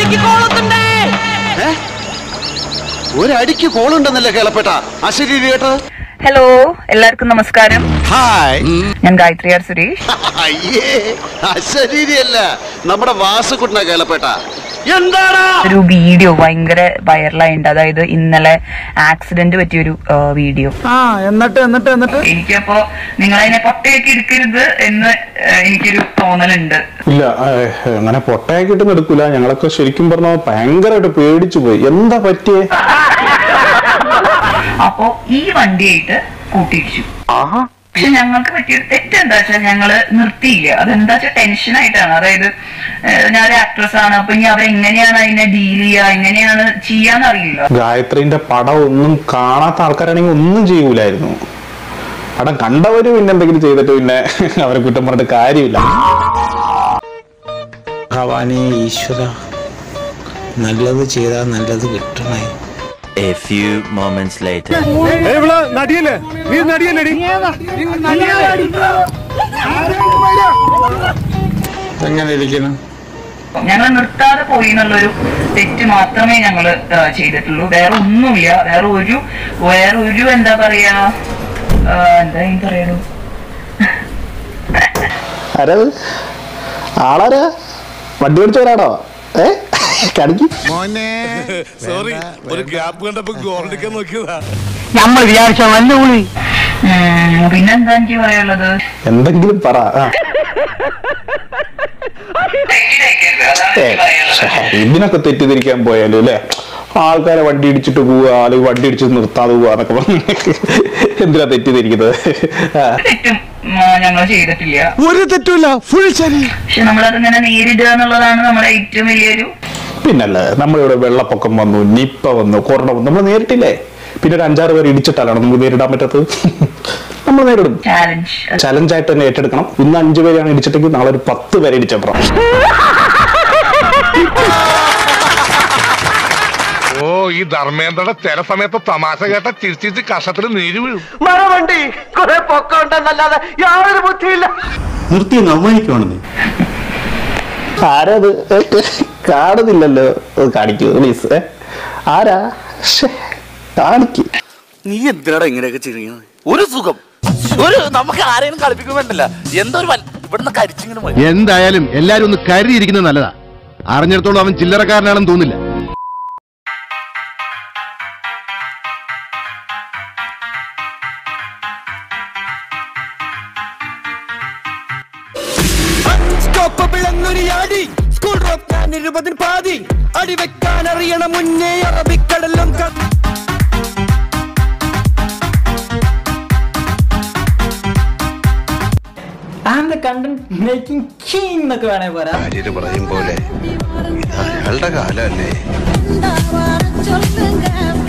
ഏ? ഒരടിക്ക് കോളുണ്ടെന്നല്ലേ കേളപ്പെട്ട അശരീരി കേട്ടത് ഹലോ എല്ലാവർക്കും നമസ്കാരം ഹായ് ഞാൻ ഗായത്രി ആർ സുരേഷ് അയ്യേ അശരീരിയല്ല നമ്മുടെ വാസുകുട്ടന കേളപ്പെട്ട എന്താടാ ഒരു വീഡിയോ ഭയങ്കര വൈറലായിട്ടുണ്ട് അതായത് ഇന്നലെ ആക്സിഡന്റ് പറ്റിയൊരു ആ, വീഡിയോ ആ എന്നിട്ട് എന്നിട്ട് എന്നിട്ട് എനിക്കപ്പോ നിങ്ങൾ അതിനെ പൊട്ടയൊക്കെ എടുക്കരുത് എന്ന് ആ, എനിക്കൊരു തോന്നലുണ്ട് ഇല്ല ഏഹ്, അങ്ങനെ പൊട്ടയാക്കിയിട്ടൊന്നും എടുക്കൂല ഞങ്ങളൊക്കെ ശരിക്കും പറഞ്ഞാൽ ഭയങ്കരമായിട്ട് പേടിച്ചു പോയി എന്താ പറ്റിയേ അപ്പോ ഈ വണ്ടിയായിട്ട് കൂട്ടിയിടിച്ചു പക്ഷെ ഞങ്ങൾക്ക് പറ്റിയൊരു തെറ്റ് എന്താ വെച്ചാൽ ഞങ്ങള് നിർത്തിയില്ല അതെന്താ വെച്ചാൽ ടെൻഷൻ ആയിട്ടാണ് അതായത് ഏഹ്, ഞാനൊരു ആക്ട്രസ് ആണ് അപ്പൊ ഇനി അവരെങ്ങനെയാണ് അതിനെ ഡീൽ ചെയ്യുക എങ്ങനെയാണ് ചെയ്യാന്ന് അറിയില്ല ഗായത്രിന്റെ പടം ഒന്നും കാണാത്ത ആൾക്കാരാണെങ്കിൽ ഒന്നും ചെയ്യൂലായിരുന്നു പടം കണ്ടവര് പിന്നെ എന്തെങ്കിലും ചെയ്തിട്ട് പിന്നെ അവരെ കുറ്റം പറഞ്ഞിട്ട് കാര്യമില്ല ഭഗവാനെ ഈശ്വര നല്ലത് ചെയ്താൽ നല്ലത് കിട്ടണേ A few moments later. എങ്ങനെ ഇരിക്കണം ഞങ്ങൾ നിർത്താതെ പോയി എന്നുള്ളൊരു തെറ്റ് മാത്രമേ ഞങ്ങൾ ചെയ്തിട്ടുള്ളൂ വേറെ ഒന്നുമില്ല വേറെ ഒരു വേറെ ഒരു എന്താ പറയാ ആ, എന്താ ഈ പറയണു ആരത് ആളാരാ വണ്ടി ഓടിച്ചവരാണോ ഏ കടിക്ക് സോറി ഒരു ഗ്യാപ്പ് കണ്ടപ്പോ ഗോൾഡിക്കാൻ നോക്കിയതാ നമ്മൾ വിചാരിച്ച നല്ല ഉള്ളി ഉം, പിന്നെന്താ എനിക്ക് പറയാനുള്ളത് എന്തെങ്കിലും പറ ആ. ഏ, ശ്ശെ, ഇതിനൊക്കെ തെറ്റിദ്ധരിക്കാൻ പോയാലും അല്ലേ ആൾക്കാരെ വണ്ടി ഇടിച്ചിട്ട് പോവുക അല്ലെങ്കിൽ വണ്ടി ഇടിച്ച് നിർത്താതെ പോവുക എന്നൊക്കെ പറഞ്ഞു എന്തിനാ തെറ്റിദ്ധരിക്കുന്നത് ആ. ഒരു തെറ്റും ഞങ്ങൾ ചെയ്തിട്ടില്ല ഒരു തെറ്റുമില്ല ഫുൾ ശരി പക്ഷെ നമ്മളതിങ്ങനെ നേരിടുക എന്നുള്ളതാണ് നമ്മുടെ ഏറ്റവും വലിയൊരു പിന്നല്ലേ നമ്മളിവിടെ വെള്ളപ്പൊക്കം വന്നു നിപ്പ വന്നു കൊറോണ വന്നു നമ്മൾ നേരിട്ടില്ലേ പിന്നെ ഒരു അഞ്ചാറ് പേര് ഇടിച്ചിട്ടാണ് നമുക്ക് നേരിടാൻ പറ്റാത്തത് നമ്മൾ നേരിടും ചാലഞ്ച് ചലഞ്ചായിട്ട് തന്നെ ഏറ്റെടുക്കണം ഇന്ന് അഞ്ചു പേരെയാണ് ഇടിച്ചിട്ടെങ്കിൽ നാളെ ഒരു പത്ത് പേരെ ഇടിച്ചപ്പുറം ഓ ഈ ധർമ്മേന്ദ്രയുടെ ചില സമയത്ത് തമാശ കേട്ട ചിരിച്ചിരിച്ച് കഷത്തിൽ നീര് വീഴും മരവണ്ടി കുറെ പൊക്കമുണ്ടെന്നല്ലാതെ യാതൊരു ബുദ്ധിയില്ല നിർത്തി അവമാനിക്കുവാണെന്ന് ആരത് കാണുന്നില്ലല്ലോ ഒന്ന് കാണിക്കൂ പ്ലീസ് ആരാ ശ്ശേ, കാണിക്ക് നീ എന്തിനാടാ ഇങ്ങനെയൊക്കെ ചെയ്യുന്നത് ഒരു സുഖം ഒരു നമുക്ക് ആരെയും കളിപ്പിക്കാൻ വേണ്ടല്ല എന്തോ ഒരു വൽ- ഇവിടുന്ന് കരിച്ചിങ്ങനെ പോയി എന്തായാലും എല്ലാരും ഒന്ന് കരുതിയിരിക്കുന്നത് നല്ലതാ അറിഞ്ഞിടത്തോളം അവൻ ചില്ലറക്കാരനാണെന്ന് തോന്നില്ല സ്കൂൾ ഡ്രോപ്പ് ഞാൻ ഇരുപതിന് പാതി അടി വെക്കാൻ അറിയണ മുന്നേ അറബിക്കടലും ക- I'm the content making king എന്നൊക്കെ വേണേ പോരാ പറയും പോലെ അയാളുടെ കാലല്ലേ சொல்லுங்க